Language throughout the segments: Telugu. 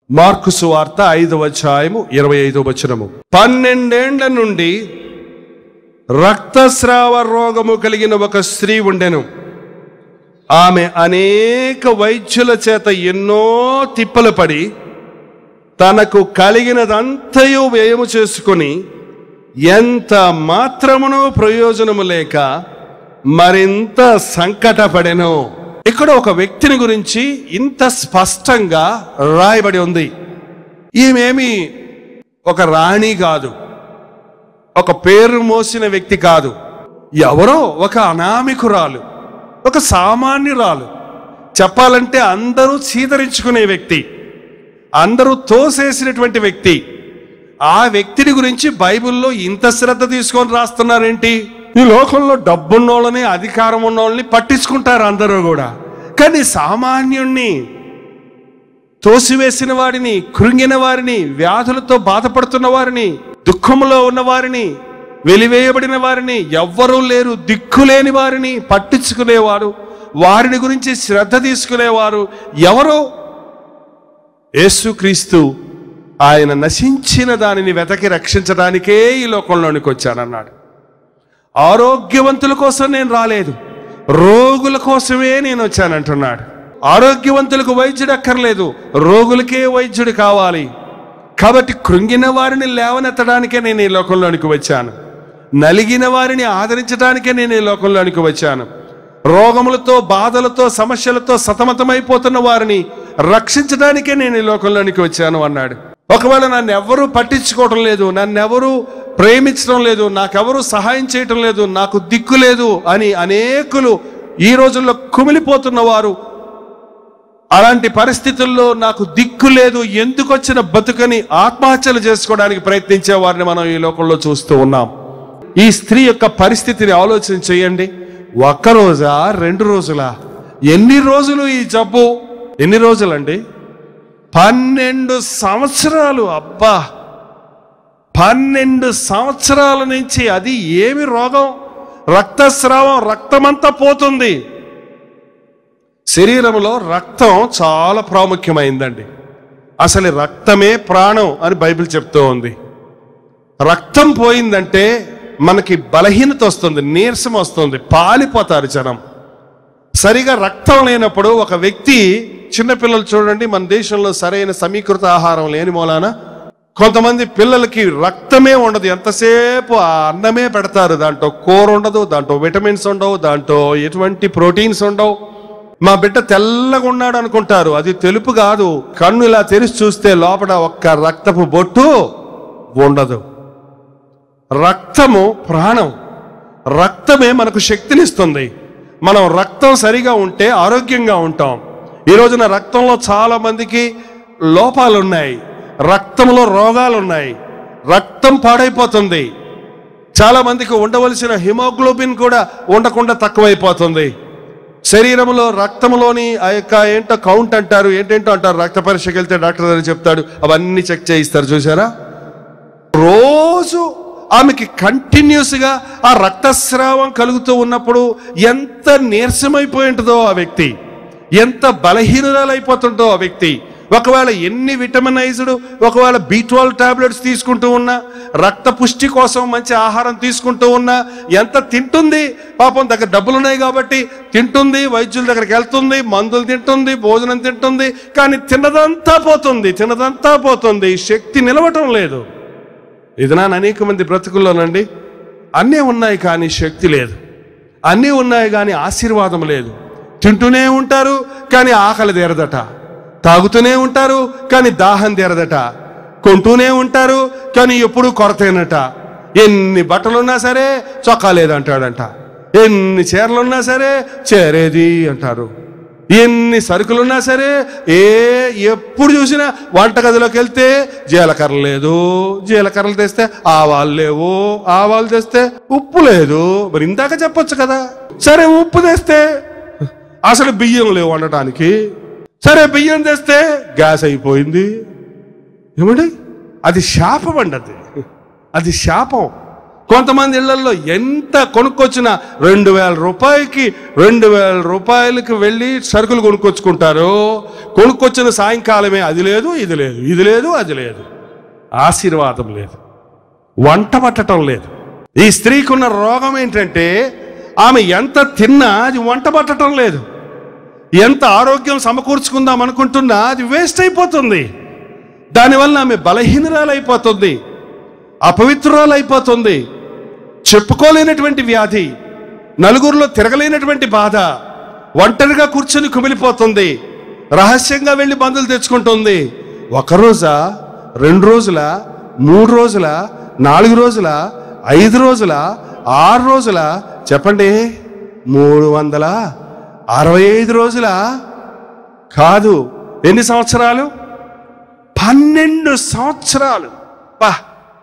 మార్కు సువార్త ఐదవ అధ్యాయము ఇరవై ఐదవ వచనము పన్నెండేండ్ల నుండి రక్తస్రావ రోగము కలిగిన ఒక స్త్రీ ఉండెను ఆమె అనేక వైద్యుల చేత ఎన్నో తిప్పలు పడి తనకు కలిగినదంతయు వ్యయము చేసుకుని ఎంత మాత్రమునో ప్రయోజనము లేక మరింత సంకటపడెను ఇక్కడ ఒక వ్యక్తిని గురించి ఇంత స్పష్టంగా రాయబడి ఉంది ఈమెమి ఒక రాణి కాదు ఒక పేరు మోసిన వ్యక్తి కాదు ఎవరో ఒక అనామికురాలు ఒక సామాన్యురాలు చెప్పాలంటే అందరూ చీదరించుకునే వ్యక్తి అందరూ తోసేసినటువంటి వ్యక్తి ఆ వ్యక్తిని గురించి బైబిల్లో ఇంత శ్రద్ధ తీసుకొని రాస్తున్నారేంటి ఈ లోకంలో డబ్బున్నోళ్ళని అధికారం ఉన్నోళ్ళని పట్టించుకుంటారు అందరూ కూడా కానీ సామాన్యుణ్ణి తోసివేసిన వారిని కృంగిన వారిని వ్యాధులతో బాధపడుతున్న వారిని దుఃఖంలో ఉన్న వారిని వెలివేయబడిన వారిని ఎవ్వరూ లేరు దిక్కులేని వారిని పట్టించుకునేవారు వారిని గురించి శ్రద్ధ తీసుకునేవారు ఎవరో యేసుక్రీస్తు ఆయన నశించిన దానిని వెతకి రక్షించడానికే ఈ లోకంలోనికి వచ్చానన్నాడు ఆరోగ్యవంతుల కోసం నేను రాలేదు రోగుల కోసమే నేను వచ్చానంటున్నాడు ఆరోగ్యవంతులకు వైద్యుడు అక్కర్లేదు రోగులకే వైద్యుడు కావాలి కాబట్టి కృంగిన వారిని లేవనెత్తడానికే నేను ఈ లోకంలోనికి వచ్చాను నలిగిన వారిని ఆదరించడానికే నేను ఈ లోకంలోనికి వచ్చాను రోగములతో బాధలతో సమస్యలతో సతమతమైపోతున్న వారిని రక్షించడానికే నేను ఈ లోకంలోనికి వచ్చాను అన్నాడు ఒకవేళ నన్ను ఎవరూ పట్టించుకోవటం లేదు నన్ను ఎవరూ ప్రేమించడం లేదు నాకెవరూ సహాయం చేయటం లేదు నాకు దిక్కు లేదు అని అనేకులు ఈ రోజుల్లో కుమిలిపోతున్న వారు అలాంటి పరిస్థితుల్లో నాకు దిక్కు లేదు ఎందుకు వచ్చిన బతుకని ఆత్మహత్యలు చేసుకోవడానికి ప్రయత్నించే వారిని మనం ఈ లోకంలో చూస్తూ ఉన్నాం ఈ స్త్రీ యొక్క పరిస్థితిని ఆలోచన చేయండి ఒక్క రోజా రెండు రోజులా ఎన్ని రోజులు ఈ జబ్బు ఎన్ని రోజులండి పన్నెండు సంవత్సరాలు అబ్బా పన్నెండు సంవత్సరాల నుంచి అది ఏమి రోగం రక్తస్రావం రక్తమంతా పోతుంది శరీరంలో రక్తం చాలా ప్రాముఖ్యమైందండి అసలు రక్తమే ప్రాణం అని బైబిల్ చెప్తూ ఉంది రక్తం పోయిందంటే మనకి బలహీనత వస్తుంది నీరసం వస్తుంది పాలిపోతారు జనం సరిగా రక్తం లేనప్పుడు ఒక వ్యక్తి చిన్నపిల్లలు చూడండి మన దేశంలో సరైన సమీకృత ఆహారం లేని మూలాన కొంతమంది పిల్లలకి రక్తమే ఉండదు ఎంతసేపు ఆ అన్నమే పెడతారు దాంట్లో కూర ఉండదు దాంట్లో విటమిన్స్ ఉండవు దాంట్లో ఎటువంటి ప్రోటీన్స్ ఉండవు మా బిడ్డ తెల్లగా ఉన్నాడు అనుకుంటారు అది తెలుపు కాదు కన్ను ఇలా తెరిచి చూస్తే లోపల ఒక్క రక్తపు బొట్టు ఉండదు రక్తము ప్రాణం రక్తమే మనకు శక్తినిస్తుంది మనం రక్తం సరిగా ఉంటే ఆరోగ్యంగా ఉంటాం ఈ రోజున రక్తంలో చాలా మందికి లోపాలు ఉన్నాయి రక్తంలో రోగాలు ఉన్నాయి రక్తం పాడైపోతుంది చాలా మందికి ఉండవలసిన హిమోగ్లోబిన్ కూడా ఉండకుండా తక్కువైపోతుంది శరీరంలో రక్తంలోని ఆ యొక్క ఏంటో కౌంట్ అంటారు ఏంటేంటో అంటారు రక్త పరీక్షకి వెళ్తే డాక్టర్ గారు చెప్తాడు అవన్నీ చెక్ చేయిస్తారు చూసారా రోజు ఆమెకి కంటిన్యూస్గా ఆ రక్తస్రావం కలుగుతూ ఉన్నప్పుడు ఎంత నీరసమైపోయి ఉంటుందో ఆ వ్యక్తి ఎంత బలహీనరాలైపోతుందో ఆ వ్యక్తి ఒకవేళ ఎన్ని విటమినైజ్డ్ ఒకవేళ బీ ట్వెల్వ్ టాబ్లెట్స్ తీసుకుంటూ ఉన్నా రక్త పుష్టి కోసం మంచి ఆహారం తీసుకుంటూ ఉన్నా ఎంత తింటుంది పాపం దగ్గర డబ్బులు ఉన్నాయి కాబట్టి తింటుంది వైద్యుల దగ్గరికి వెళ్తుంది మందులు తింటుంది భోజనం తింటుంది కానీ తిన్నదంతా పోతుంది తిన్నదంతా పోతుంది శక్తి నిలవటం లేదు ఇది నా అనేక మంది బ్రతుకుల్లోనండి అన్నీ ఉన్నాయి కానీ శక్తి లేదు అన్నీ ఉన్నాయి కానీ ఆశీర్వాదం లేదు తింటూనే ఉంటారు కానీ ఆకలి తీరదట తాగుతూనే ఉంటారు కానీ దాహం తీరదట కొంటూనే ఉంటారు కానీ ఎప్పుడు కొరతేనట ఎన్ని బట్టలున్నా సరే చొక్కా లేదంటాడంట ఎన్ని చీరలున్నా సరే చేరేది అంటారు ఎన్ని సరుకులున్నా సరే ఏ ఎప్పుడు చూసినా వంటగదిలోకి వెళ్తే జీలకర్ర లేదు జీలకర్రలు తెస్తే ఆవాలు లేవు ఆవాలు తెస్తే ఉప్పు లేదు మరి ఇందాక చెప్పొచ్చు కదా సరే ఉప్పు తెస్తే అసలు బియ్యం లేవు వండటానికి సరే బియ్యం తెస్తే గ్యాస్ అయిపోయింది ఏమండి అది శాపం అండి అది అది శాపం కొంతమంది ఇళ్లలో ఎంత కొనుక్కొచ్చినా రెండు వేల రూపాయలకి రెండు వేల రూపాయలకి వెళ్ళి సరుకులు కొనుక్కొచ్చుకుంటారు కొనుక్కొచ్చిన సాయంకాలమే అది లేదు ఇది లేదు ఇది లేదు అది లేదు ఆశీర్వాదం లేదు వంట పట్టడం లేదు ఈ స్త్రీకి ఉన్న రోగం ఏంటంటే ఆమె ఎంత తిన్నా అది వంట పట్టడం లేదు ఎంత ఆరోగ్యం సమకూర్చుకుందాం అనుకుంటున్నా అది వేస్ట్ అయిపోతుంది దానివల్ల ఆమె బలహీనరాలైపోతుంది అపవిత్రురాలైపోతుంది చెప్పుకోలేనటువంటి వ్యాధి నలుగురిలో తిరగలేనటువంటి బాధ ఒంటరిగా కూర్చొని కుమిలిపోతుంది రహస్యంగా వెళ్ళి మందులు తెచ్చుకుంటుంది ఒక రోజా రెండు రోజుల మూడు రోజుల నాలుగు రోజుల ఐదు రోజుల ఆరు రోజుల చెప్పండి మూడు వందల అరవై ఐదు రోజుల కాదు ఎన్ని సంవత్సరాలు పన్నెండు సంవత్సరాలు పా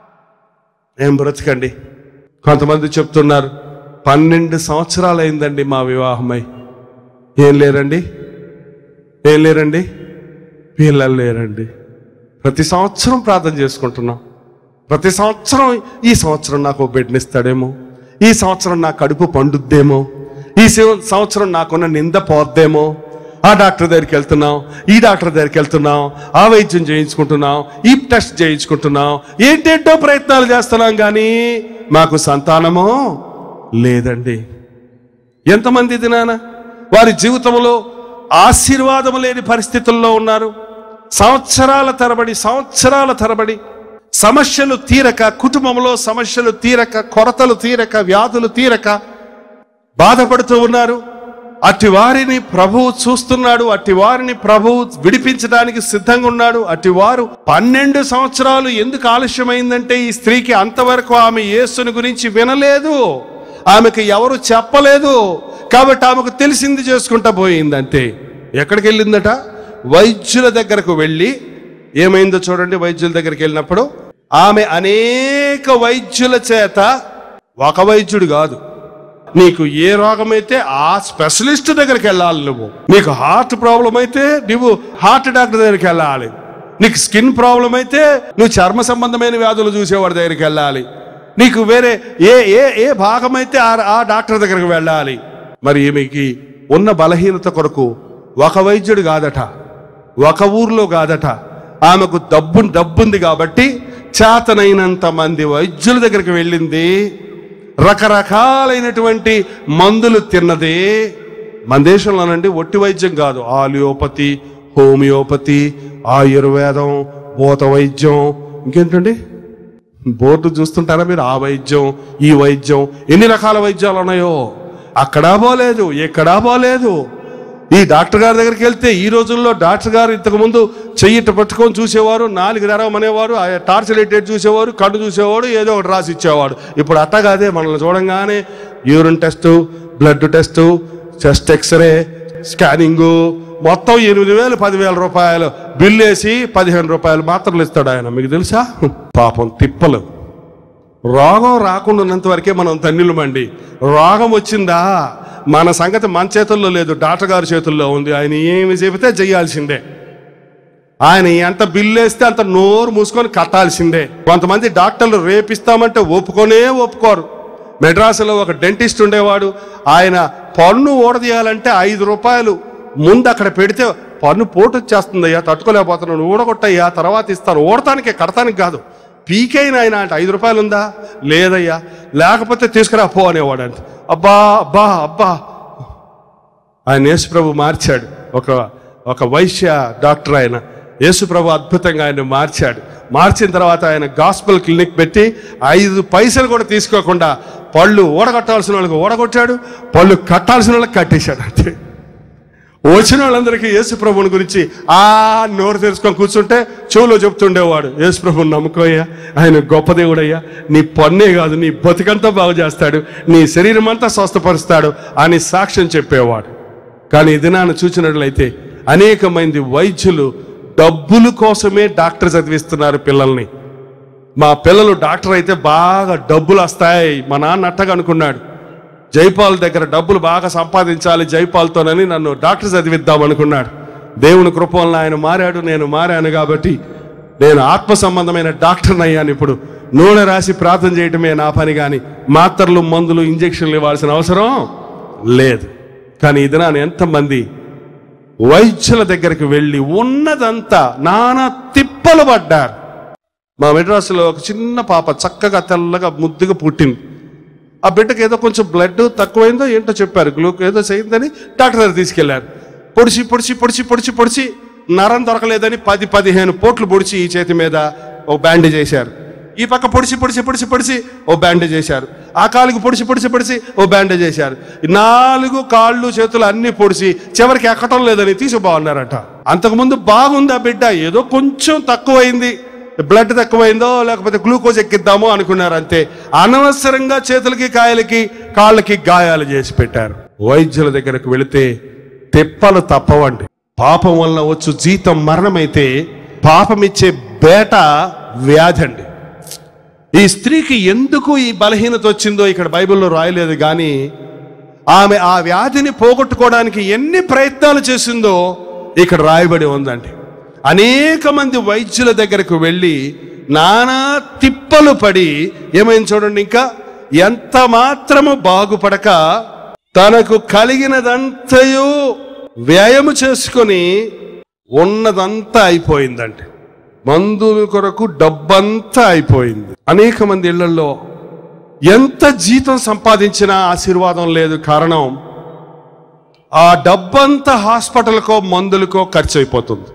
ఏం బ్రతకండి కొంతమంది చెప్తున్నారు పన్నెండు సంవత్సరాలు అయిందండి మా వివాహమై ఏం లేరండి ఏం లేరండి పిల్లలు లేరండి ప్రతి సంవత్సరం ప్రార్థన చేసుకుంటున్నాం ప్రతి సంవత్సరం ఈ సంవత్సరం నాకు ఓ బిడ్డనిస్తాడేమో ఈ సంవత్సరం నా కడుపు పండుద్దేమో ఈ సం- సంవత్సరం నాకున్న నింద పోద్దేమో ఆ డాక్టర్ దగ్గరికి వెళ్తున్నాం ఈ డాక్టర్ దగ్గరికి వెళ్తున్నాం ఆ వైద్యం చేయించుకుంటున్నాం ఈ టెస్ట్ చేయించుకుంటున్నాం ఏంటేంటో ప్రయత్నాలు చేస్తున్నాం కానీ మాకు సంతానమో లేదండి ఎంతమంది ఇది నాన్న వారి జీవితంలో ఆశీర్వాదం లేని పరిస్థితుల్లో ఉన్నారు సంవత్సరాల తరబడి సంవత్సరాల తరబడి సమస్యలు తీరక కుటుంబంలో సమస్యలు తీరక కొరతలు తీరక వ్యాధులు తీరక బాధపడుతూ ఉన్నారు అట్టి వారిని ప్రభువు చూస్తున్నాడు అట్టి వారిని ప్రభువు విడిపించడానికి సిద్ధంగా ఉన్నాడు అట్టి వారు పన్నెండు సంవత్సరాలు ఎందుకు ఆలస్యమైందంటే ఈ స్త్రీకి అంతవరకు ఆమె యేసుని గురించి వినలేదు ఆమెకు ఎవరు చెప్పలేదు కాబట్టి ఆమెకు తెలిసింది చేసుకుంటా పోయింది అంతే ఎక్కడికి వెళ్ళిందట వైద్యుల దగ్గరకు వెళ్ళి ఏమైందో చూడండి వైద్యుల దగ్గరికి వెళ్ళినప్పుడు ఆమె అనేక వైద్యుల చేత ఒక వైద్యుడు కాదు నీకు ఏ రోగం అయితే ఆ స్పెషలిస్ట్ దగ్గరికి వెళ్ళాలి నువ్వు నీకు హార్ట్ ప్రాబ్లం అయితే నువ్వు హార్ట్ డాక్టర్ దగ్గరికి వెళ్ళాలి నీకు స్కిన్ ప్రాబ్లం అయితే నువ్వు చర్మ సంబంధమైన వ్యాధులు చూసేవాడి దగ్గరికి వెళ్ళాలి నీకు వేరే ఏ ఏ ఏ భాగం అయితే ఆ ఆ డాక్టర్ దగ్గరికి వెళ్ళాలి మరి ఈమెకి ఉన్న బలహీనత కొరకు ఒక వైద్యుడు కాదట ఒక ఊర్లో కాదట ఆమెకు డబ్బు డబ్బుంది కాబట్టి చేతనైనంత మంది వైద్యుల దగ్గరికి వెళ్ళింది రకరకాలైనటువంటి మందులు తిన్నది మన దేశంలోనండి ఒట్టి వైద్యం కాదు ఆలియోపతి హోమియోపతి ఆయుర్వేదం భూత వైద్యం ఇంకేంటండి బోర్డు చూస్తుంటారా మీరు ఆ వైద్యం ఈ వైద్యం ఎన్ని రకాల వైద్యాలు ఉన్నాయో అక్కడా పోలేదు ఎక్కడా పోలేదు ఈ డాక్టర్ గారి దగ్గరికి వెళ్తే ఈ రోజుల్లో డాక్టర్ గారు ఇంతకు ముందు చెయ్యిట పట్టుకొని చూసేవారు నాలుగు నెరవమనేవారు ఆ టార్చ్ లైటెడ్ చూసేవారు కళ్ళు చూసేవాడు ఏదో ఒకటి రాసి ఇచ్చేవాడు ఇప్పుడు అట్ట కాదే మనల్ని చూడంగానే urine test blood test chest X ray scanning మొత్తం ఎనిమిది వేలు పదివేల రూపాయలు బిల్లు వేసి పదిహేను రూపాయలు మాత్రలు ఇస్తాడు ఆయన మీకు తెలుసా పాపం తిప్పలు రోగం రాకుండా ఉన్నంత వరకే మనం తన్నులమండి రోగం వచ్చిందా మన సంగతి మన చేతుల్లో లేదు డాక్టర్ గారి చేతుల్లో ఉంది ఆయన ఏమి చెబితే చేయాల్సిందే ఆయన ఎంత బిల్లు వేస్తే అంత నోరు మూసుకొని కట్టాల్సిందే కొంతమంది డాక్టర్లు రేపిస్తామంటే ఒప్పుకొనే ఒప్పుకోరు మెడ్రాసులో ఒక డెంటిస్ట్ ఉండేవాడు ఆయన పన్ను ఊడదీయాలంటే ఐదు రూపాయలు ముందు అక్కడ పెడితే పన్ను పోటు వచ్చేస్తుందయ్యా తట్టుకోలేకపోతున్నాను ఊడగొట్టయ్యా తర్వాత ఇస్తాను ఊడటానికే కడతానికి కాదు పీకైన ఆయన అంటే ఐదు రూపాయలు ఉందా లేదయ్యా లేకపోతే తీసుకురా పో అనేవాడు అంటే అబ్బా అబ్బా అబ్బా ఆయన యేసుప్రభు మార్చాడు ఒక ఒక వైశ్య డాక్టర్ ఆయన యేసుప్రభు అద్భుతంగా ఆయన మార్చాడు మార్చిన తర్వాత ఆయన గాస్పల్ క్లినిక్ పెట్టి ఐదు పైసలు కూడా తీసుకోకుండా పళ్ళు ఓడగొట్టాల్సిన వాళ్ళకి ఓడగొట్టాడు పళ్ళు కట్టాల్సిన వాళ్ళకి కట్టేశాడు అంతే వచ్చిన వాళ్ళందరికీ యేసు ప్రభుని గురించి ఆ నోరు తెరుచుకొని కూర్చుంటే చెవులో చెప్తుండేవాడు యేసు ప్రభుని నమ్ముకోయ్యా ఆయన గొప్ప దేవుడయ్యా నీ పన్నే కాదు నీ బతుకంతా బాగు చేస్తాడు నీ శరీరం అంతా స్వస్థపరుస్తాడు అని సాక్ష్యం చెప్పేవాడు కానీ ఈ దినాన్ని చూసినట్లయితే అనేక మంది వైద్యులు డబ్బుల కోసమే డాక్టర్ చదివిస్తున్నారు పిల్లల్ని మా పిల్లలు డాక్టర్ అయితే బాగా డబ్బులు వస్తాయి మా నాన్న అట్టగా అనుకున్నాడు జైపాల్ దగ్గర డబ్బులు బాగా సంపాదించాలి జైపాల్తోనని నన్ను డాక్టర్ చదివిద్దాం అనుకున్నాడు దేవుని కృప వలన ఆయన మారాడు నేను మారాను కాబట్టి నేను ఆత్మ సంబంధమైన డాక్టర్ని అయ్యాను ఇప్పుడు నూనె రాసి ప్రార్థన చేయటమే నా పని కానీ మాత్రలు మందులు ఇంజక్షన్లు ఇవ్వాల్సిన అవసరం లేదు కానీ ఇది నా ఎంతమంది వైద్యుల దగ్గరికి వెళ్ళి ఉన్నదంతా నానా తిప్పలు పడ్డారు మా మెడ్రాసులో ఒక చిన్న పాప చక్కగా తెల్లగా ముద్దుగా పుట్టింది ఆ బిడ్డకి ఏదో కొంచెం బ్లడ్ తక్కువైందో ఏంటో చెప్పారు గ్లూక్ ఏదో చేయిందని డాక్టర్ దగ్గర తీసుకెళ్లారు పొడిచి పొడిచి పొడిచి పొడిచి పొడిచి నరం దొరకలేదని పది పదిహేను పోట్లు పొడిచి ఈ చేతి మీద ఓ బ్యాండేజ్ వేశారు ఈ పక్క పొడిచి పొడిచి పొడిచి పొడిచి ఓ బ్యాండేజ్ వేశారు ఆ కాలుకి పొడిచి పొడిచి పొడిచి ఓ బ్యాండేజ్ వేశారు ఈ నాలుగు కాళ్ళు చేతులు అన్ని పొడిచి చివరికి ఎక్కటం లేదని తీసుకుపోన్నారట అంతకుముందు బాగుంది ఆ బిడ్డ ఏదో కొంచెం తక్కువైంది బ్లడ్ తక్కువైందో లేకపోతే గ్లూకోజ్ ఎక్కిద్దామో అనుకున్నారు అంతే అనవసరంగా చేతులకి కాయలకి కాళ్ళకి గాయాలు చేసి పెట్టారు వైద్యుల దగ్గరకు వెళితే తెప్పలు తప్పవండి పాపం వలన వచ్చు జీతం మరణమైతే పాపమిచ్చే బేట వ్యాధి అండి ఈ స్త్రీకి ఎందుకు ఈ బలహీనత వచ్చిందో ఇక్కడ బైబిల్లో రాయలేదు కానీ ఆమె ఆ వ్యాధిని పోగొట్టుకోవడానికి ఎన్ని ప్రయత్నాలు చేసిందో ఇక్కడ రాయబడి ఉందండి అనేక మంది వైద్యుల దగ్గరకు వెళ్ళి నానా తిప్పలు పడి ఏమైంది చూడండి ఇంకా ఎంత మాత్రము బాగుపడక తనకు కలిగినదంతయు వ్యయము చేసుకొని ఉన్నదంతా అయిపోయిందండి మందుల కొరకు డబ్బంతా అయిపోయింది అనేక మంది ఇళ్లలో ఎంత జీతం సంపాదించినా ఆశీర్వాదం లేదు కారణం ఆ డబ్బంతా హాస్పిటల్కో మందులకో ఖర్చు అయిపోతుంది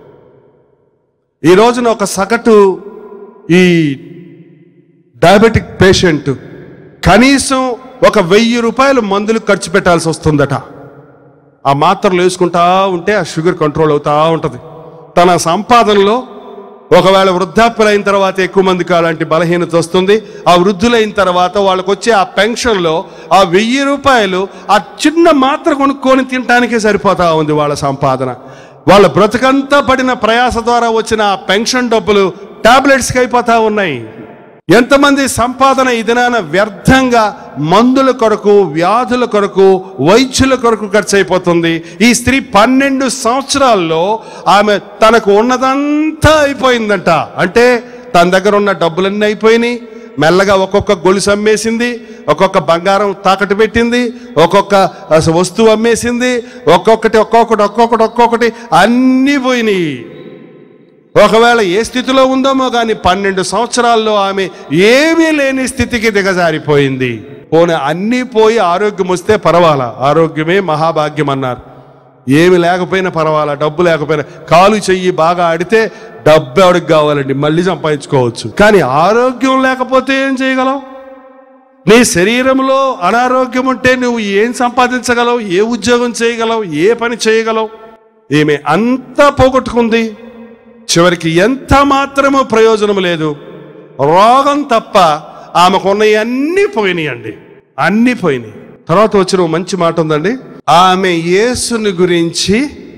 ఈ రోజున ఒక సగటు ఈ డయాబెటిక్ పేషెంట్ కనీసం ఒక వెయ్యి రూపాయలు మందులు ఖర్చు పెట్టాల్సి వస్తుందట ఆ మాత్రలు వేసుకుంటా ఉంటే ఆ షుగర్ కంట్రోల్ అవుతా ఉంటుంది తన సంపాదనలో ఒకవేళ వృద్ధాప్యులైన తర్వాత ఎక్కువ మందికి అలాంటి బలహీనత వస్తుంది ఆ వృద్ధులైన తర్వాత వాళ్ళకి వచ్చే ఆ పెన్షన్లో ఆ వెయ్యి రూపాయలు ఆ చిన్న మాత్ర కొనుక్కొని తినటానికే సరిపోతా ఉంది వాళ్ళ సంపాదన వాళ్ళ బ్రతుకంతా పడిన ప్రయాస ద్వారా వచ్చిన ఆ పెన్షన్ డబ్బులు టాబ్లెట్స్కి అయిపోతా ఉన్నాయి ఎంతమంది సంపాదన ఈ దినాన వ్యర్థంగా మందుల కొరకు వ్యాధుల కొరకు వైద్యుల కొరకు ఖర్చు అయిపోతుంది ఈ స్త్రీ పన్నెండు సంవత్సరాల్లో ఆమె తనకు ఉన్నదంతా అయిపోయిందంట అంటే తన దగ్గర ఉన్న డబ్బులన్నీ అయిపోయినాయి మెల్లగా ఒక్కొక్క గొలుసు అమ్మేసింది ఒక్కొక్క బంగారం తాకట్టు పెట్టింది ఒక్కొక్క అసలు వస్తువు అమ్మేసింది ఒక్కొక్కటి ఒక్కొక్కటి ఒక్కొక్కటి ఒక్కొక్కటి అన్నీ పోయినాయి ఒకవేళ ఏ స్థితిలో ఉందామో కానీ పన్నెండు సంవత్సరాల్లో ఆమె ఏమీ లేని స్థితికి దిగజారిపోయింది పోనీ అన్నీ పోయి ఆరోగ్యం వస్తే పర్వాలా ఆరోగ్యమే మహాభాగ్యం అన్నారు ఏమి లేకపోయినా పర్వాలా డబ్బు లేకపోయినా కాలు చెయ్యి బాగా ఆడితే డబ్బు ఎవడికి కావాలండి మళ్ళీ సంపాదించుకోవచ్చు కానీ ఆరోగ్యం లేకపోతే ఏం చేయగలవు నీ శరీరంలో అనారోగ్యం ఉంటే నువ్వు ఏం సంపాదించగలవు ఏ ఉద్యోగం చేయగలవు ఏ పని చేయగలవు ఈమె అంతా పోగొట్టుకుంది చివరికి ఎంత మాత్రమూ ప్రయోజనం లేదు రోగం తప్ప ఆమెకున్నవి అన్నీ పోయినాయండి అన్నీ పోయినాయి తర్వాత వచ్చిన ఓ మంచి మాట ఉందండి ఆమె యేసుని గురించి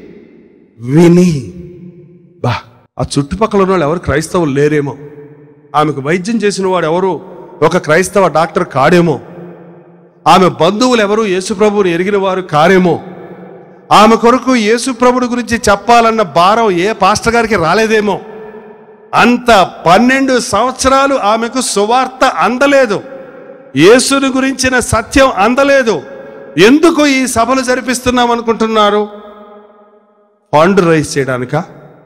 విని బా ఆ చుట్టుపక్కల ఉన్న వాళ్ళు ఎవరు క్రైస్తవులు లేరేమో ఆమెకు వైద్యం చేసిన వాడు ఎవరు ఒక క్రైస్తవ డాక్టర్ కాడేమో ఆమె బంధువులు ఎవరు యేసుప్రభువుని ఎరిగిన వారు కారేమో ఆమె కొరకు యేసుప్రభుడి గురించి చెప్పాలన్న భారం ఏ పాస్టర్ గారికి రాలేదేమో అంత పన్నెండు సంవత్సరాలు ఆమెకు సువార్త అందలేదు యేసుని గురించిన సత్యం అందలేదు ఎందుకు ఈ సభలు జరిపిస్తున్నాం అనుకుంటున్నారు ఫండ్ రైజ్ చేయడానికా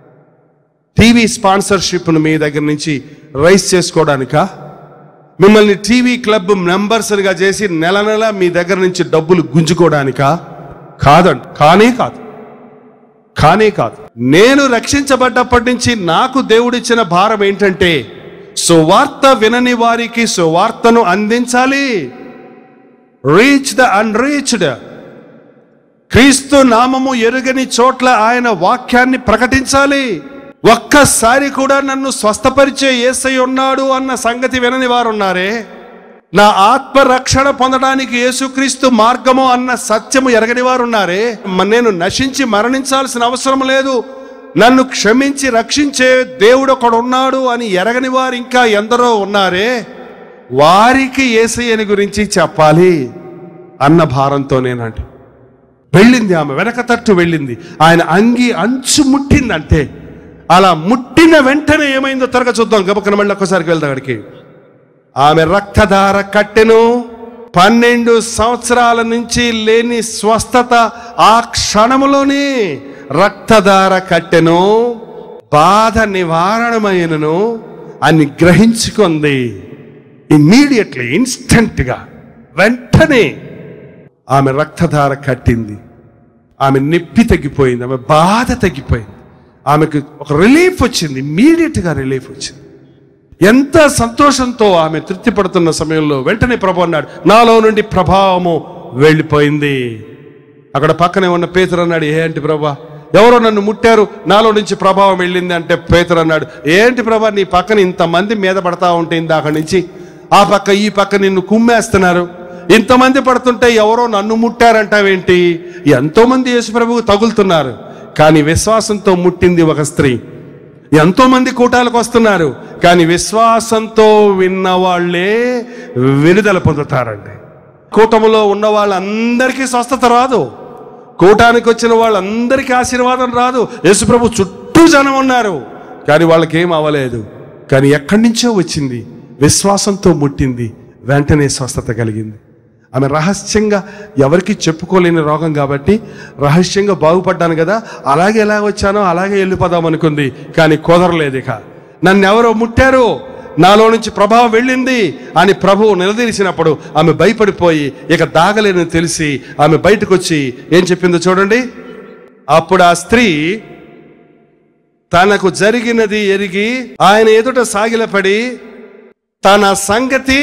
టీవీ స్పాన్సర్షిప్ను మీ దగ్గర నుంచి రైజ్ చేసుకోవడానికా మిమ్మల్ని టీవీ క్లబ్ మెంబర్స్గా చేసి నెల నెల మీ దగ్గర నుంచి డబ్బులు గుంజుకోవడానికా కాదండి కానే కాదు కానే కాదు నేను రక్షించబడ్డప్పటి నుంచి నాకు దేవుడిచ్చిన భారం ఏంటంటే సువార్త వినని వారికి సువార్తను అందించాలి రీచ్ ద అన్రీచ్డ్ క్రీస్తు నామము ఎరుగని చోట్ల ఆయన వాక్యాన్ని ప్రకటించాలి ఒక్కసారి కూడా నన్ను స్వస్థపరిచే ఏసై ఉన్నాడు అన్న సంగతి వినని వారు ఉన్నారే నా ఆత్మ రక్షణ పొందడానికి యేసుక్రీస్తు మార్గము అన్న సత్యము ఎరగని వారు ఉన్నారే మ- నేను నశించి మరణించాల్సిన అవసరం లేదు నన్ను క్షమించి రక్షించే దేవుడు ఒకడు ఉన్నాడు అని ఎరగని వారు ఇంకా ఎందరో ఉన్నారే వారికి ఏసయ్యని గురించి చెప్పాలి అన్న భారంతో నేనండి వెళ్ళింది ఆమె వెనక తట్టు వెళ్ళింది ఆయన అంగి అంచు ముట్టిందంటే అలా ముట్టిన వెంటనే ఏమైందో త్వరగా చూద్దాం గబక్కన మళ్ళీ ఒక్కసారికి వెళ్దాం అక్కడికి ఆమె రక్తధార కట్టెను పన్నెండు సంవత్సరాల నుంచి లేని స్వస్థత ఆ క్షణములోనే రక్తధార కట్టెను బాధ నివారణమైనను అని గ్రహించుకుంది ఇమ్మీడియట్లీ ఇన్స్టంట్గా వెంటనే ఆమె రక్తధార కట్టింది ఆమె నొప్పి తగ్గిపోయింది ఆమె బాధ తగ్గిపోయింది ఆమెకు ఒక రిలీఫ్ వచ్చింది ఇమ్మీడియట్గా రిలీఫ్ వచ్చింది ఎంత సంతోషంతో ఆమె తృప్తి పడుతున్న సమయంలో వెంటనే ప్రభు అన్నాడు నాలో నుండి ప్రభావము వెళ్ళిపోయింది అక్కడ పక్కనే ఉన్న పేతురు అన్నాడు ఏంటి ప్రభా ఎవరో నన్ను ముట్టారు నాలో నుంచి ప్రభావం వెళ్ళింది అంటే పేతురు అన్నాడు ఏంటి ప్రభా నీ పక్కన ఇంతమంది మీద పడతా ఉంటే ఇందాక నుంచి ఆ పక్క ఈ పక్క నిన్ను కుమ్మేస్తున్నారు ఇంతమంది పడుతుంటే ఎవరో నన్ను ముట్టారంటావేంటి ఎంతో మంది యేసుప్రభువు తగులుతున్నారు కానీ విశ్వాసంతో ముట్టింది ఒక స్త్రీ ఎంతో మంది కూటాలకు వస్తున్నారు కానీ విశ్వాసంతో విన్న వాళ్ళే విడుదల పొందుతారండి కూటములో ఉన్న వాళ్ళందరికీ స్వస్థత రాదు కూటానికి వచ్చిన వాళ్ళందరికీ ఆశీర్వాదం రాదు యేసుప్రభు చుట్టూ జనం ఉన్నారు కానీ వాళ్ళకి ఏం అవ్వలేదు కానీ ఎక్కడి నుంచో వచ్చింది విశ్వాసంతో ముట్టింది వెంటనే స్వస్థత కలిగింది ఆమె రహస్యంగా ఎవరికి చెప్పుకోలేని రోగం కాబట్టి రహస్యంగా బాగుపడ్డాను కదా అలాగే ఎలా వచ్చానో అలాగే వెళ్ళిపోదాం అనుకుంది కానీ కుదరలేదు ఇక నన్ను ఎవరో ముట్టారు నాలో నుంచి ప్రభావం వెళ్ళింది అని ప్రభువు నిలదీసినప్పుడు ఆమె భయపడిపోయి ఇక దాగలేని తెలిసి ఆమె బయటకు వచ్చి ఏం చెప్పిందో చూడండి అప్పుడు ఆ స్త్రీ తనకు జరిగినది ఎరిగి ఆయన ఎదుట సాగిలపడి తన సంగతి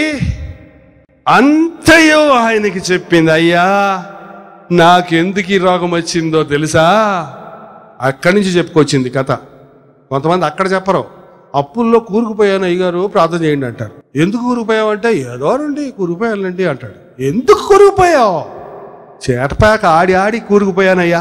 అంతయో ఆయనకి చెప్పింది అయ్యా నాకెందుకు ఈ రోగం వచ్చిందో తెలుసా అక్కడి నుంచి చెప్పుకొచ్చింది కథ కొంతమంది అక్కడ చెప్పరు అప్పుల్లో కూరుకుపోయాను అయ్యగారు ప్రార్థన చేయండి అంటారు ఎందుకు కూరుకుపోయావంటే ఏదో రండి కూరుకుపోయానండి అంటాడు ఎందుకు కూరుకుపోయావు చేటపాక ఆడి ఆడి కూరుకుపోయానయ్యా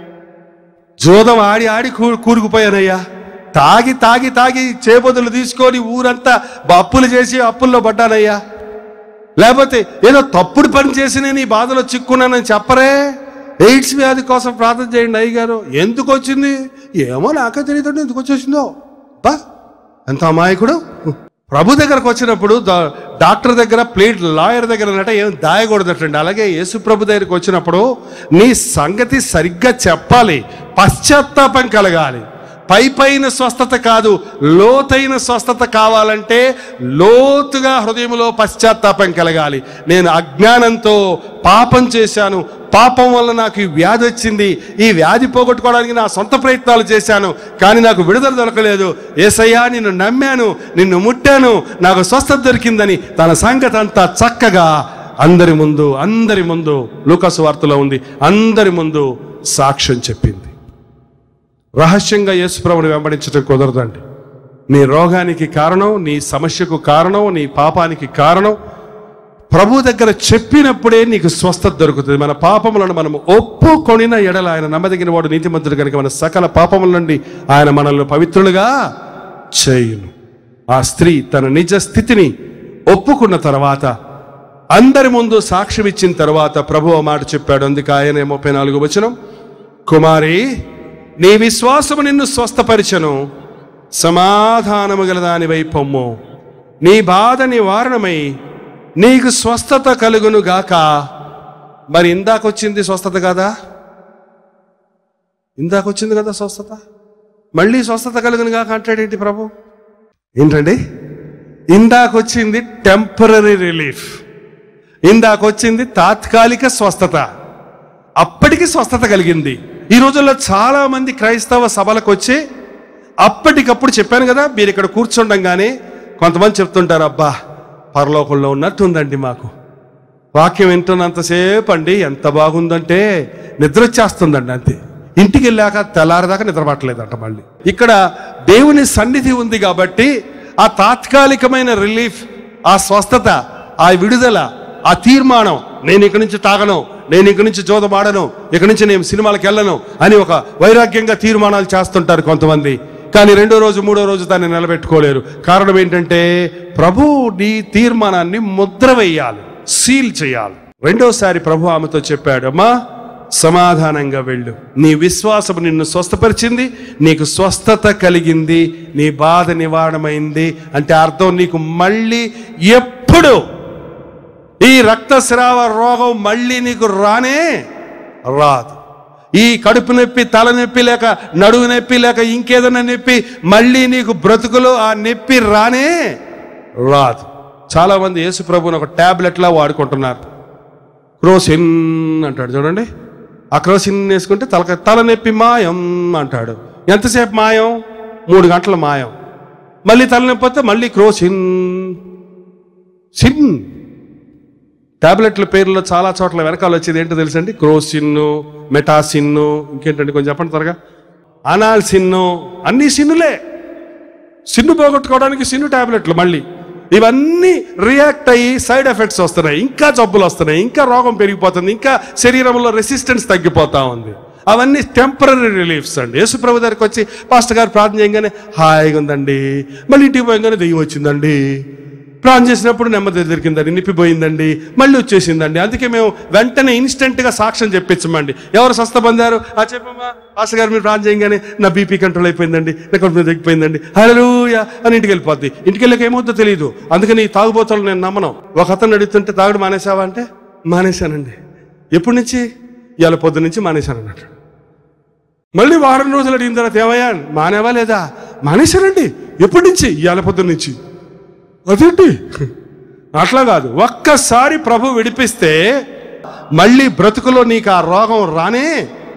జోదం ఆడి ఆడి కూ- కూరుకుపోయానయ్యా తాగి తాగి తాగి చేపదులు తీసుకొని ఊరంతా అప్పులు చేసి అప్పుల్లో పడ్డానయ్యా లేకపోతే ఏదో తప్పుడు పని చేసి నేను ఈ బాధలో చిక్కున్నానని చెప్పరే ఎయిడ్స్ వ్యాధి కోసం ప్రార్థన చేయండి అయ్యగారు ఎందుకు వచ్చింది ఏమో నాకే తెలియదు ఎందుకు వచ్చేసిందో బా ఎంత అమాయకుడు ప్రభు దగ్గరకు వచ్చినప్పుడు దా- డాక్టర్ దగ్గర ప్లేట్ లాయర్ దగ్గర ఉన్నట్ట ఏం దాయకూడదటండి అలాగే యేసు ప్రభు దగ్గరికి వచ్చినప్పుడు నీ సంగతి సరిగ్గా చెప్పాలి పశ్చాత్తాపం కలగాలి పై పైన స్వస్థత కాదు లోతైన స్వస్థత కావాలంటే లోతుగా హృదయంలో పశ్చాత్తాపం కలగాలి నేను అజ్ఞానంతో పాపం చేశాను పాపం వల్ల నాకు ఈ వ్యాధి వచ్చింది ఈ వ్యాధి పోగొట్టుకోవడానికి నా సొంత ప్రయత్నాలు చేశాను కానీ నాకు విడుదల దొరకలేదు ఏసయ్యా నిన్ను నమ్మాను నిన్ను ముట్టాను నాకు స్వస్థత దొరికిందని తన సంగతి అంతా చక్కగా అందరి ముందు అందరి ముందు లూకాసు వార్తలో ఉంది అందరి ముందు సాక్ష్యం చెప్పింది రహస్యంగా యేసుప్రభుని వెంబడించడం కుదరదండి నీ రోగానికి కారణం నీ సమస్యకు కారణం నీ పాపానికి కారణం ప్రభు దగ్గర చెప్పినప్పుడే నీకు స్వస్థత దొరుకుతుంది మన పాపములను మనం ఒప్పుకొనిన ఎడల ఆయన నమ్మదగిన వాడు నీతిమంతుడు కనుక మన సకల పాపముల నుండి ఆయన మనల్ని పవిత్రులుగా చేయును ఆ స్త్రీ తన నిజ స్థితిని ఒప్పుకున్న తర్వాత అందరి ముందు సాక్ష్యం ఇచ్చిన తర్వాత ప్రభు ఆ మాట చెప్పాడు అందుకే ఆయన ముప్పై నాలుగు వచనం కుమారి నీ విశ్వాసము నిన్ను స్వస్థపరిచను సమాధానము గల దానివై పొమ్ము నీ బాధ నివారణమై నీకు స్వస్థత కలుగును గాక మరి ఇందాకొచ్చింది స్వస్థత కదా ఇందాకొచ్చింది కదా స్వస్థత మళ్ళీ స్వస్థత కలుగును గాక అంటాడేంటి ప్రభు ఏంటండి ఇందాకొచ్చింది టెంపరీ రిలీఫ్ ఇందాకొచ్చింది తాత్కాలిక స్వస్థత అప్పటికి స్వస్థత కలిగింది ఈ రోజుల్లో చాలా మంది క్రైస్తవ సభలకు వచ్చి అప్పటికప్పుడు చెప్పాను కదా మీరు ఇక్కడ కూర్చుండంగానే కొంతమంది చెప్తుంటారు అబ్బా పరలోకంలో ఉన్నట్టుందండి మాకు వాక్యం వింటున్నంతసేపు అండి ఎంత బాగుందంటే నిద్ర వచ్చేస్తుందండి అంతే ఇంటికి వెళ్ళాక తెల్లారదాకా నిద్ర పట్టలేదంట మళ్ళీ ఇక్కడ దేవుని సన్నిధి ఉంది కాబట్టి ఆ తాత్కాలికమైన రిలీఫ్ ఆ స్వస్థత ఆ విడుదల ఆ తీర్మానం నేను ఇక్కడి నుంచి తాగను నేను ఇక్కడి నుంచి జోదమాడను ఇక్కడి నుంచి నేను సినిమాలకు వెళ్ళను అని ఒక వైరాగ్యంగా తీర్మానాలు చేస్తుంటారు కొంతమంది కానీ రెండో రోజు మూడో రోజు దాన్ని నిలబెట్టుకోలేరు కారణం ఏంటంటే ప్రభు నీ తీర్మానాన్ని ముద్ర వేయాలి సీల్ చేయాలి రెండోసారి ప్రభు ఆమెతో చెప్పాడు అమ్మా సమాధానంగా వెళ్ళు నీ విశ్వాసం నిన్ను స్వస్థపరిచింది నీకు స్వస్థత కలిగింది నీ బాధ నివారణమైంది అంటే అర్థం నీకు మళ్ళీ ఎప్పుడు ఈ రక్తస్రావ రోగం మళ్ళీ నీకు రానే రాదు ఈ కడుపు నొప్పి తల నొప్పి లేక నడువు నొప్పి లేక ఇంకేదైనా నొప్పి మళ్ళీ నీకు బ్రతుకులో ఆ నొప్పి రానే రాదు చాలా మంది యేసు ప్రభుని ఒక టాబ్లెట్లా వాడుకుంటున్నారు క్రోసిన్ అంటాడు చూడండి ఆ క్రోసిన్ వేసుకుంటే తల తల నొప్పి మాయం అంటాడు ఎంతసేపు మాయం మూడు గంటల మాయం మళ్ళీ తలనొప్పి వస్తే మళ్ళీ క్రోసిన్ సిన్ టాబ్లెట్ల పేర్లో చాలా చోట్ల వెనకాల వచ్చేది ఏంటో తెలుసండి క్రోసిన్ను మెటాసిన్ను ఇంకేంటండి కొంచెం చెప్పండి త్వరగా అనాల్సిన్ను అన్ని సిన్నులే సిన్ను పోగొట్టుకోవడానికి సిన్ను టాబ్లెట్లు మళ్ళీ ఇవన్నీ రియాక్ట్ అయ్యి సైడ్ ఎఫెక్ట్స్ వస్తున్నాయి ఇంకా జబ్బులు వస్తున్నాయి ఇంకా రోగం పెరిగిపోతుంది ఇంకా శరీరంలో రెసిస్టెన్స్ తగ్గిపోతా ఉంది అవన్నీ టెంపరీ రిలీఫ్స్ అండి యేసుప్రభు దగ్గరికి వచ్చి పాస్టర్ గారు ప్రార్థన చేయగానే హాయిగా ఉందండి మళ్ళీ ఇంటికి పోయంగానే దెయ్యం వచ్చిందండి ప్రార్థన చేసినప్పుడు నెమ్మది దొరికిందండి నిప్పిపోయిందండి మళ్ళీ వచ్చేసిందండి అందుకే మేము వెంటనే ఇన్స్టెంట్గా సాక్ష్యం చెప్పించమండి ఎవరు స్వస్థ పొందారు ఆ చెప్పమ్మా పాస్టర్ గారు మీరు ప్రార్థన చేయగానే నా బీపీ కంట్రోల్ అయిపోయిందండి నా కడుపు మీద తగ్గిపోయిందండి హలోయా అని ఇంటికి వెళ్ళిపోద్ది ఇంటికి వెళ్ళక ఏమవుతుందో తెలియదు అందుకని ఈ తాగుబోతులు నేను నమ్మను ఒక అతను అడుగుతుంటే తాగుడు మానేసావా అంటే మానేశానండి ఎప్పటి నుంచి ఇవాళ పొద్దు నుంచి మానేశాను అన్నట్టు మళ్ళీ వారం రోజులు అడిగిన తర్వాత ఏమయ్యా మానేవా లేదా మానేశానండి ఎప్పటి నుంచి ఇవాళ పొద్దు నుంచి అదేంటి అట్లా కాదు ఒక్కసారి ప్రభు విడిపిస్తే మళ్ళీ బ్రతుకులో నీకు ఆ రోగం రానే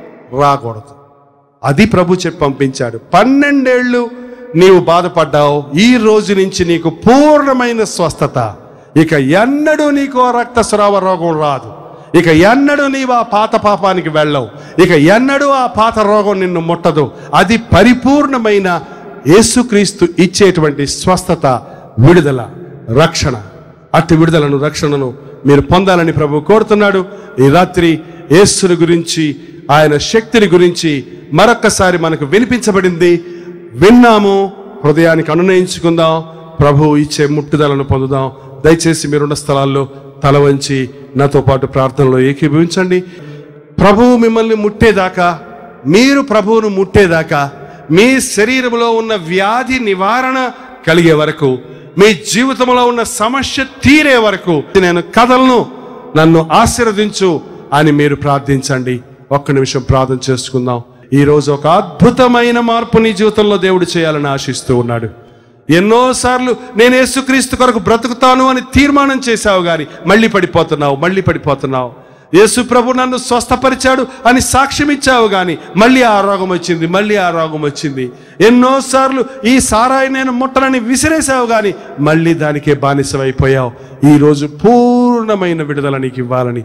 రాకూడదు అది ప్రభు చెప్పి పంపించాడు పన్నెండేళ్ళు నీవు బాధపడ్డావు ఈ రోజు నుంచి నీకు పూర్ణమైన స్వస్థత ఇక ఎన్నడూ నీకు ఆ రక్తస్రావ రోగం రాదు ఇక ఎన్నడూ నీవు ఆ పాత పాపానికి వెళ్ళవు ఇక ఎన్నడూ ఆ పాత రోగం నిన్ను ముట్టదు అది పరిపూర్ణమైన యేసుక్రీస్తు ఇచ్చేటువంటి స్వస్థత విడుదల రక్షణ అట్టి విడుదలను రక్షణను మీరు పొందాలని ప్రభు కోరుతున్నాడు ఈ రాత్రి యేసుని గురించి ఆయన శక్తిని గురించి మరొక్కసారి మనకు వినిపించబడింది విన్నాము హృదయానికి అనునయించుకుందాం ప్రభు ఇచ్చే ముట్టుదలను పొందుదాం దయచేసి మీరున్న స్థలాల్లో తల వంచి నాతో పాటు ప్రార్థనలో ఏకీభవించండి ప్రభువు మిమ్మల్ని ముట్టేదాకా మీరు ప్రభువును ముట్టేదాకా మీ శరీరంలో ఉన్న వ్యాధి నివారణ కలిగే వరకు మీ జీవితంలో ఉన్న సమస్య తీరే వరకు నేను కథలను నన్ను ఆశీర్వదించు అని మీరు ప్రార్థించండి ఒక్క నిమిషం ప్రార్థన చేసుకుందాం ఈ రోజు ఒక అద్భుతమైన మార్పు నీ జీవితంలో దేవుడు చేయాలని ఆశిస్తూ ఉన్నాడు ఎన్నోసార్లు నేను యేసుక్రీస్తు కొరకు బ్రతుకుతాను అని తీర్మానం చేశావు గాని మళ్ళీ పడిపోతున్నావు మళ్ళీ పడిపోతున్నావు యేసు ప్రభు నన్ను స్వస్థపరిచాడు అని సాక్ష్యం ఇచ్చావు గాని మళ్ళీ ఆ రోగం వచ్చింది మళ్ళీ ఆ రోగం వచ్చింది ఎన్నోసార్లు ఈ సారాయి నేను ముట్టనని విసిరేసావు గాని మళ్ళీ దానికే బానిసమైపోయావు ఈరోజు పూర్ణమైన విడుదల నీకు ఇవ్వాలని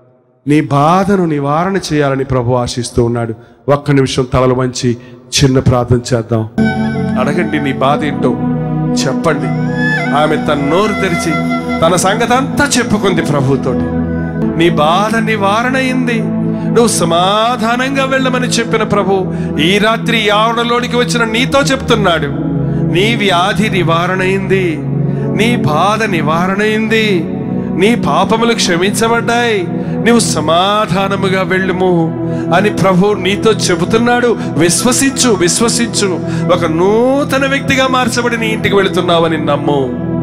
నీ బాధను నివారణ చేయాలని ప్రభు ఆశిస్తూ ఉన్నాడు ఒక్క నిమిషం తలలు వంచి చిన్న ప్రార్థన చేద్దాం అడగండి నీ బాధ ఏంటో చెప్పండి ఆమె తన నోరు తెరిచి తన సంగతి అంతా చెప్పుకుంది ప్రభుతోటి నీ బాధ నివారణ అయింది నువ్వు సమాధానంగా వెళ్ళమని చెప్పిన ప్రభు ఈ రాత్రి ఆవరణలోనికి వచ్చిన నీతో చెప్తున్నాడు నీ వ్యాధి నివారణ అయింది నీ బాధ నివారణ అయింది నీ పాపములు క్షమించబడ్డాయి నువ్వు సమాధానముగా వెళ్ళుము అని ప్రభు నీతో చెబుతున్నాడు విశ్వసించు విశ్వసించు ఒక నూతన వ్యక్తిగా మార్చబడి నీ ఇంటికి వెళుతున్నావని నమ్ము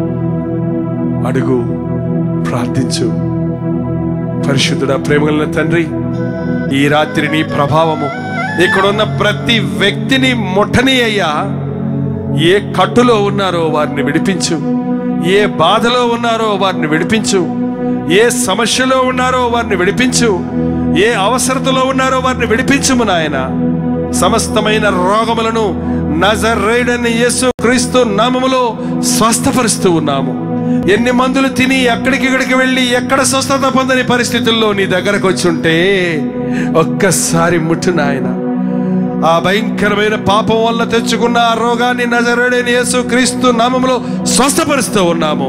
అడుగు ప్రార్థించు పరిశుద్ధుడా ప్రేమగల తండ్రి ఈ రాత్రి నీ ప్రభావము ఇక్కడున్న ప్రతి వ్యక్తిని ముట్టని అయ్యా ఏ కట్టులో ఉన్నారో వారిని విడిపించు ఏ బాధలో ఉన్నారో వారిని విడిపించు ఏ సమస్యలో ఉన్నారో వారిని విడిపించు ఏ అవసరతలో ఉన్నారో వారిని విడిపించుము నాయన సమస్తమైన రోగములను నజరేడని యేసు క్రీస్తు నామములో స్వస్థపరుస్తూ ఉన్నాము ఎన్ని మందులు తిని ఎక్కడికి ఇక్కడికి వెళ్ళి ఎక్కడ స్వస్థత పొందని పరిస్థితుల్లో నీ దగ్గరకు వచ్చి ఉంటే ఒక్కసారి ముట్టు నాయనా ఆ భయంకరమైన పాపం వల్ల తెచ్చుకున్న ఆ రోగాన్ని నజరేడని యేసు క్రీస్తు నామములో స్వస్థపరుస్తూ ఉన్నాము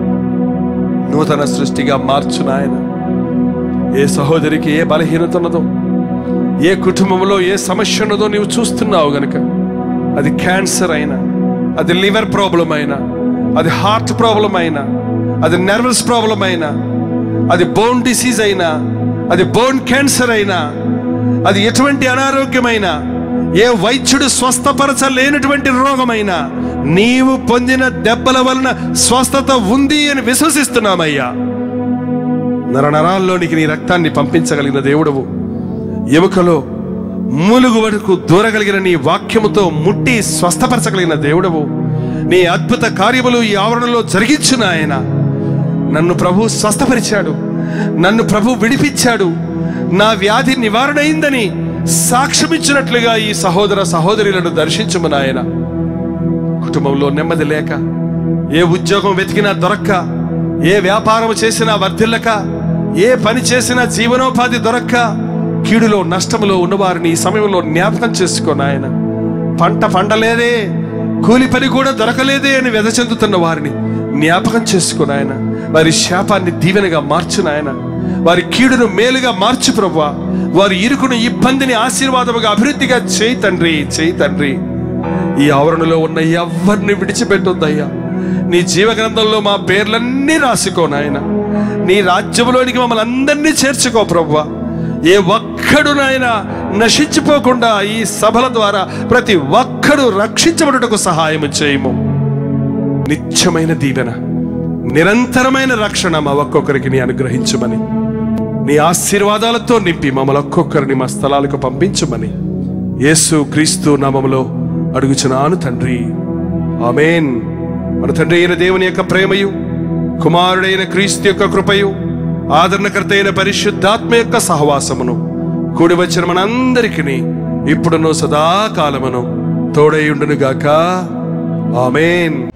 నూతన సృష్టిగా మార్చు నాయన ఏ సహోదరికి ఏ బలహీనత ఉన్నదో ఏ కుటుంబంలో ఏ సమస్య ఉన్నదో నీవు చూస్తున్నావు గనుక అది క్యాన్సర్ అయినా అది లివర్ ప్రాబ్లం అయినా అది హార్ట్ ప్రాబ్లం అయినా అది నర్వస్ ప్రాబ్లం అయినా అది బోన్ డిసీజ్ అయినా అది బోన్ క్యాన్సర్ అయినా అది ఎటువంటి అనారోగ్యమైనా ఏ వైద్యుడు స్వస్థపరచలేనటువంటి రోగమైనా నీవు పొందిన దెబ్బల వలన స్వస్థత ఉంది అని విశ్వసిస్తున్నామయ్యా నరనరాల్లోనికి నీ రక్తాన్ని పంపించగలిగిన దేవుడవు ఎముకలో మూలుగు వరకు దూరగలిగిన నీ వాక్యముతో ముట్టి స్వస్థపరచగలిగిన దేవుడవు నీ అద్భుత కార్యములు ఈ ఆవరణలో జరిగించున ఆయన నన్ను ప్రభు స్వస్థపరిచాడు నన్ను ప్రభు విడిపించాడు నా వ్యాధి నివారణ అయిందని సాక్ష్యమిచ్చినట్లుగా ఈ సహోదర సహోదరులను దర్శించుము నాయన కుటుంబంలో నెమ్మది లేక ఏ ఉద్యోగం వెతికినా దొరక్క ఏ వ్యాపారం చేసినా వర్ధిల్లక ఏ పని చేసినా జీవనోపాధి దొరక్క కీడులో నష్టములో ఉన్నవారిని ఈ సమయంలో జ్ఞాపకం చేసుకో నాయన పంట పండలేదే కూలి పని కూడా దొరకలేదే అని వెద చెందుతున్న వారిని జ్ఞాపకం చేసుకో నాయన వారి శాపాన్ని దీవెనగా మార్చు నాయన వారి కీడును మేలుగా మార్చు ప్రభువా వారి ఇరుకును ఇబ్బందిని ఆశీర్వాదముగా అభివృద్ధిగా చేయి తండ్రి చేయి తండ్రి ఈ ఆవరణలో ఉన్న ఎవరిని విడిచిపెట్టొద్దయ్యా నీ జీవ గ్రంథంలో మా పేర్లన్నీ రాసుకో నాయన నీ రాజ్యంలోనికి మమ్మల్ని అందరినీ చేర్చుకో ప్రభువా ఏ ఒక్కడు నాయన నశించిపోకుండా ఈ సభల ద్వారా ప్రతి ఒక్కడు రక్షించబడుటకు సహాయం చేయము నిత్యమైన దీవెన నిరంతరమైన రక్షణ మా ఒక్కొక్కరికి నీ అనుగ్రహించమని నీ ఆశీర్వాదాలతో నింపి మమ్మల్ని ఒక్కొక్కరిని మా స్థలాలకు పంపించమని యేసు క్రీస్తు నామములో అడుగుచున్నాను తండ్రి ఆమెన్ మన తండ్రి అయిన దేవుని యొక్క ప్రేమయు కుమారుడైన క్రీస్తు యొక్క కృపయు ఆదరణకర్త అయిన పరిశుద్ధాత్మ యొక్క సహవాసమును కూడి వచ్చిన మనందరికీ ఇప్పుడును సదాకాలమును తోడైయుండునుగాక ఆమెన్